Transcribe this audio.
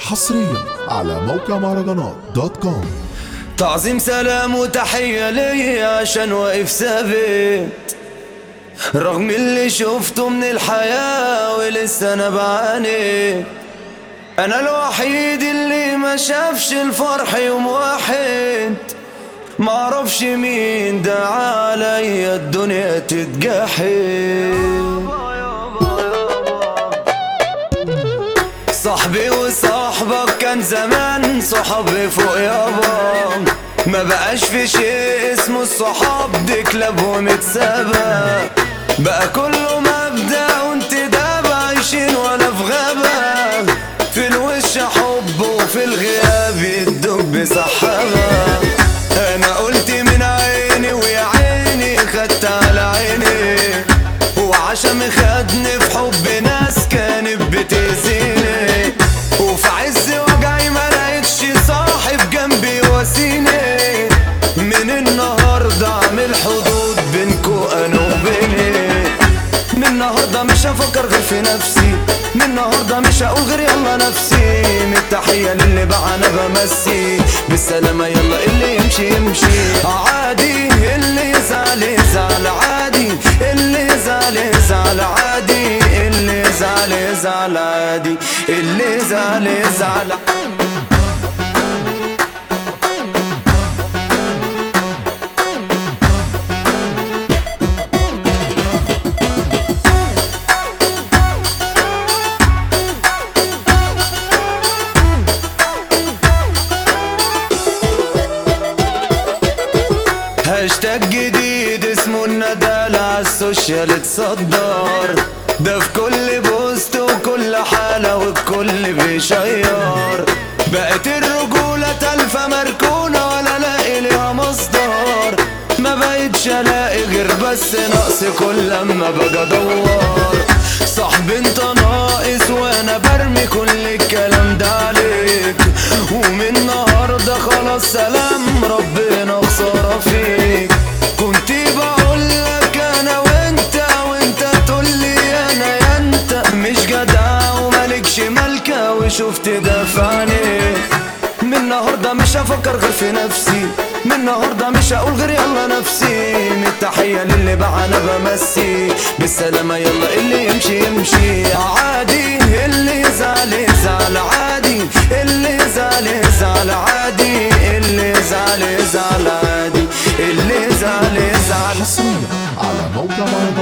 حصريا على موقع مهرجانات دوت كوم تعظيم سلام وتحية ليا عشان واقف ثابت رغم اللي شفته من الحياة ولسه انا بعاني انا الوحيد اللي ما شافش الفرح يوم واحد معرفش مين دعا عليا الدنيا تتجحد صاحبي وصاحبك كان زمان صحابي فوق يابا ما بقاش في شيء اسمه الصحاب دي كلاب ومتسابة بقى كله مبدأ وانتداب عايشين ولا في غابة في الوش حب وفي الغياب يدوب بسحابة انا قلت من عيني ويا عيني خدت على عيني وعشان خدني في حب ناس كانت بتأذيني وفي عز وجعي ما لقيتش صاحب جنبي يواسيني من النهارده اعمل حدود بينكو انا وبيني من النهارده مش هفكر غير في نفسي من النهارده مش هقول غير يلا نفسي من التحيه للي بقى انا بمسي بالسلامه يلا اللي يمشي يمشي عادي اللي يزعل يزعل عادي اللي يزعل يزعل عادي اللي يزعل يزعل عادي اللي يزعل يزعل هاشتاج جديد اسمه الندالة عالسوشيال اتصدر ده في كل بوست وكل حالة والكل بيشير بقت الرجولة تلفة مركونة ولا لاقي ليها مصدر ما بقتش الاقي غير بس نقص كل لما باجي ادور صاحبي انت ناقص وانا برمي كل الكلام ده عليك ومن النهارده خلاص سلام ربنا خسارة فيك كنت بقول لك انا وانت وانت تقول لي انا يا انت مش جدع ومالكش ملكة وشفت ده في عينيك من النهارده مش هفكر غير في نفسي من النهارده مش هقول غير يلا نفسي من التحية للي بقى انا بمسي بالسلامة يلا اللي يمشي يمشي عادي اللي يزعل يزعل عادي اللي يزعل يزعل عادي اللي يزعل يزعل عادي اللي يزعل يزعل حصريا على موقع مهرجانات